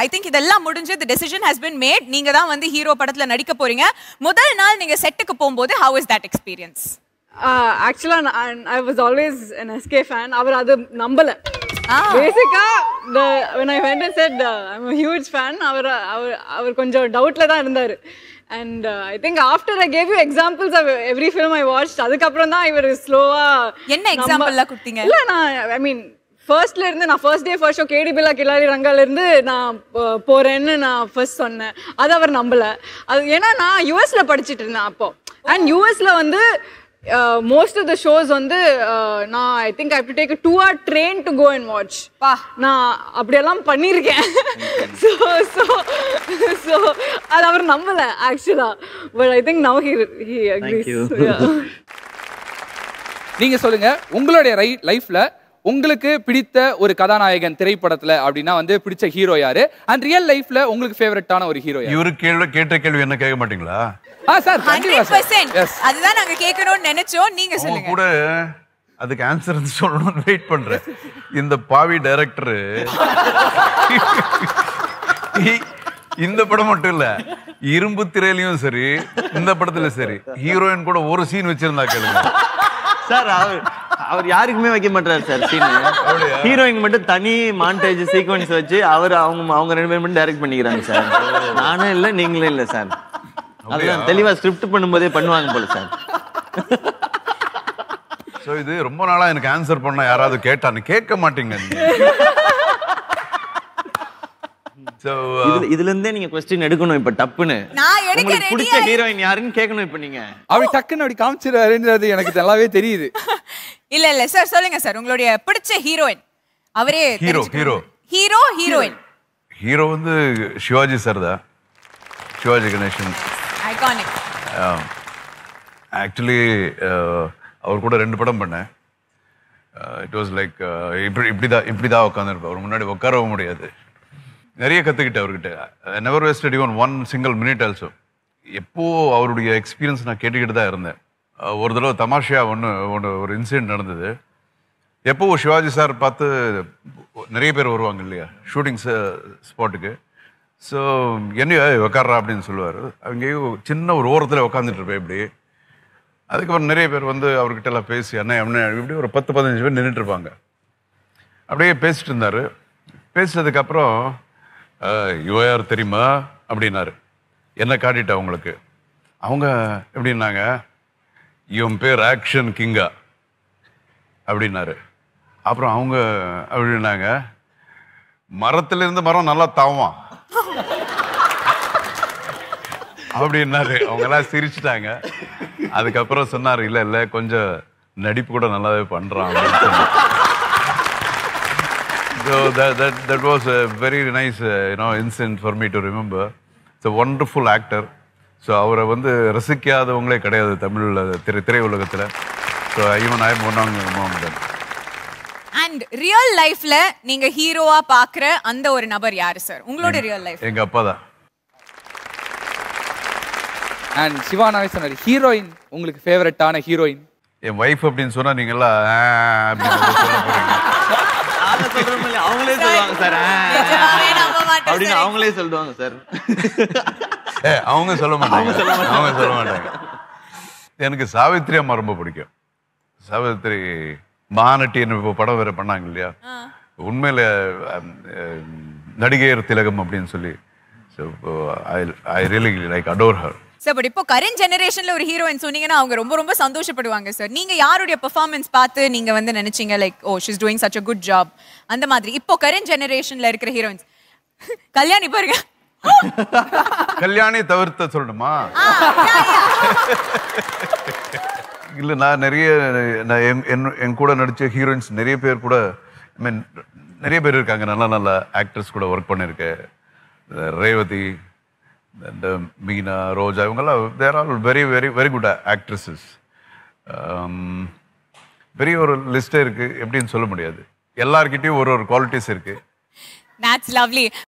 ஐ think இதெல்லாம் முடிஞ்சு the decision has been made நீங்க தான் வந்து ஹீரோ படத்துல நடிக்க போறீங்க முதல் நாள் நீங்க செட்டுக்கு போகும்போது ஹவ் இஸ் தட் எக்ஸ்பீரியன்ஸ் ஆக்சுவலாக I was always an SK fan அவர் அது நம்பல Ah. பேசிக்கா the when I went and said uh, I'm a huge fan அவர் அவர் அவர் கொஞ்சம் டவுட்ல தான் இருந்தார் and I think after I gave you examples of every film I watch அதுக்கப்புறம் தான் இவர் ஸ்லோவா என்ன example எல்லாம் கொடுத்தீங்க? இல்ல நான் ஐ மீன் ஃபர்ஸ்ட்ல இருந்து நான் first day first show Kedi Billa Killadi ரங்கால இருந்து நான் போ- போறேன்னு நான் ஃபர்ஸ்ட் சொன்னேன் அது அவர் நம்பல அது ஏன்னா நான் யூஎஸ்ல படிச்சிட்டு இருந்தேன் அப்போ அண்ட் யூஎஸ்ல வந்து மோஸ்ட் ஆஃப் த ஷோஸ் வந்து uh, நான் I think I to take two or train to go and watch பா. நான் அப்படியெல்லாம் பண்ணியிருக்கேன் ஸோ ஸோ ஸோ அது அவர் நம்பல ஆக்சுவலா but I think now he he agrees நீங்க சொல்லுங்க உங்களுடைய ரை லைஃப்ல உங்களுக்கு பிடித்த ஒரு கதாநாயகன் திரைப்படத்துல அப்படின்னா வந்து பிடிச்ச ஹீரோ யாரு அண்ட் ரியல் லைஃப்ல உங்களுக்கு ஃபேவரட்டான ஒரு ஹீரோ யாரு இவரு கேள்வி கேட்ட கேள்வி என்ன கேட்க மாட்டீங்களா ஆ சார் கண்டிப்பா ஹண்ட்ரட் சார் பர்சன்ட் எஸ் அதுதான் நாங்க கேட்கணும்னு நினைச்சோம் நீங்க அவங்க சொல்லுங்க கூட அதுக்கு ஆன்சர் சொல்லணும்னு வெயிட் பண்றேன் இந்த பாவி டைரக்டர் இந்த படம் மட்டும் இல்ல இரும்பு திரையிலயும் சரி இந்த படத்துல சரி ஹீரோயின் கூட ஒரு சீன் வச்சிருந்தா கேளுங்க சார் அவர் அவர் யாருக்குமே வைக்க மாட்டாரு சார் சீன் ஹீரோயின் மட்டும் தனி மாண்டேஜ் சீக்வன்ஸ் வச்சு அவர் அவங்க அவங்க ரெண்டு பேரும் மட்டும் டைரக்ட் பண்ணிக்கிறாங்க சார் நானும் இல்ல நீங்களும் இல்ல சார் அதுதான் தெளிவா ஸ்கிரிப்ட் பண்ணும்போதே பண்ணுவாங்க போல சார் சோ இது ரொம்ப நாளா எனக்கு ஆன்சர் பண்ண யாராவது கேட்டான்னு கேட்க மாட்டீங்க சோ இதுல இதுல இருந்தே நீங்க கொஸ்டின் எடுக்கணும் இப்ப டப்புன்னு நான் எடுக்க உங்களுக்கு ready பிடிச்ச ஆயி- ஹீரோயின் யாருன்னு கேட்கணும் இப்ப நீங்க அப்படி டக்குன்னு அப்படி காமிச்சிருவாருன்றது எனக்கு நல்லாவே தெரியுது இல்ல இல்ல சார் சொல்லுங்க சார் உங்களுடைய பிடிச்ச ஹீரோயின் அவரே Hero, hero. Hero heroine hero வந்து சிவாஜி சார் தான் சிவாஜி கணேசன் ஐகானிக் ஆக்சுவலி அவர் கூட ரெண்டு படம் பண்ணேன் இட் வாஸ் லைக் இப்படி இப்படி தான் இப்படி தான் உட்காந்துருப்பேன் அவர் முன்னாடி உட்காரவும் முடியாது நிறைய கற்றுக்கிட்டேன் அவர்கிட்ட never wasted even one single minute also எப்போ அவருடைய எக்ஸ்பீரியன்ஸ் நான் கேட்டுக்கிட்டு தான் இருந்தேன் அஹ், ஒரு தடவை தமாஷா ஒன்று ஒன்று ஒரு இன்சிடென்ட் நடந்தது எப்போ சிவாஜி சார் பார்த்து நிறைய பேர் வருவாங்க இல்லையா ஷூட்டிங் ஸ்பாட்டுக்கு ஸோ என்ன உக்காடுறா அப்படின்னு சொல்லுவார் அவங்க சின்ன ஒரு ஓரத்தில் உட்காந்துட்டு இருப்பேன் இப்படி அதுக்கப்புறம் நிறைய பேர் வந்து அவர்கிட்ட எல்லாம் பேசி அண்ணன் அண்ணன் இப்படி ஒரு பத்து பதினஞ்சு பேர் நின்றுட்டு இருப்பாங்க அப்படியே பேசிட்டு இருந்தார் பேசினதுக்கப்புறம் இவ யார் தெரியுமா அப்படின்னாரு என்ன காட்டிட்டா அவங்களுக்கு அவங்க எப்படின்னாங்க இவன் பேர் ஆக்ஷன் கிங்கா அப்படின்னாரு அப்புறம் அவங்க அப்படின்னாங்க மரத்துல இருந்து மரம் நல்லா தாவான் அப்படின்னாரு அவங்க எல்லாம் சிரிச்சிட்டாங்க அதுக்கப்புறம் சொன்னாரு இல்ல இல்ல கொஞ்சம் நடிப்பு கூட நல்லாவே பண்றான் அப்படின்னு சொன்னாரு. So that, that, that was a very nice, uh, you know, incident for me to remember. It's a wonderful actor. So அவரை வந்து ரசிக்காதவங்களே கிடையாது தமிழ் திரை திரையுலகத்தில் ஸோ ஈவன் ஐ ஒன் ஆங் அண்ட் ரியல் லைஃப்ல நீங்க ஹீரோவா பாக்குற அந்த ஒரு நபர் யாரு சார் உங்களோட ரியல் லைஃப் எங்கள் அப்பா தான் அண்ட் சிவானாவே சொன்னார் ஹீரோயின் உங்களுக்கு ஃபேவரட்டான ஹீரோயின் என் ஒய்ஃப் அப்படின்னு சொன்னால் நீங்கள் எல்லாம் ஆ, அப்படின்னு வந்து சொல்ல போறீங்க நாங்க சொல்றோம் இல்லையா, அவங்களே சொல்லுவாங்க சார் நிஜமாவே நம்ப மாட்டேன் அப்படின்னு sir. அவங்களே சொல்லுவாங்க சார் ஏ அவங்க சொல்ல மாட்டாங்க அவங்க சொல்ல மாட்டாங்க எனக்கு சாவித்ரி அம்மா ரொம்ப பிடிக்கும் சாவித்ரி மகாநட்டின்னு இப்போ படம் வேற பண்ணாங்க இல்லையா உண்மையில அம், அம், நடிகையர் திலகம் அப்படின்னு சொல்லி so I I really like adore her sir but இப்போ கரண்ட் ஜெனரேஷன்ல ஒரு ஹீரோயின் சொன்னீங்கன்னா அவங்க ரொம்ப ரொம்ப சந்தோஷப்படுவாங்க சார் நீங்க யாருடைய பெர்ஃபார்மன்ஸ் பார்த்து நீங்க வந்து நினைச்சீங்க like oh she's doing such a good job அந்த மாதிரி இப்போ கரண்ட் ஜெனரேஷன்ல இருக்கிற ஹீரோயின்ஸ் கல்யாணி பாருங்க கல்யாணி தவிர்த்த சொல்லணுமா இல்ல நான் நிறைய நான் என் என்- என் கூட நடிச்ச ஹீரோயின்ஸ் நிறைய பேர் கூட ஐ மீன் நிறைய பேர் இருக்காங்க நல்ல நல்ல ஆக்டர்ஸ் கூட ஒர்க் பண்ணியிருக்கேன் அஹ் ரேவதி இந்த மீனா ரோஜா இவங்கெல்லாம் they're all very very very good actresses பெரிய ஒரு லிஸ்டே இருக்கு எப்படின்னு சொல்ல முடியாது எல்லார்கிட்டயும் ஒரு ஒரு குவாலிட்டிஸ் இருக்கு That's lovely.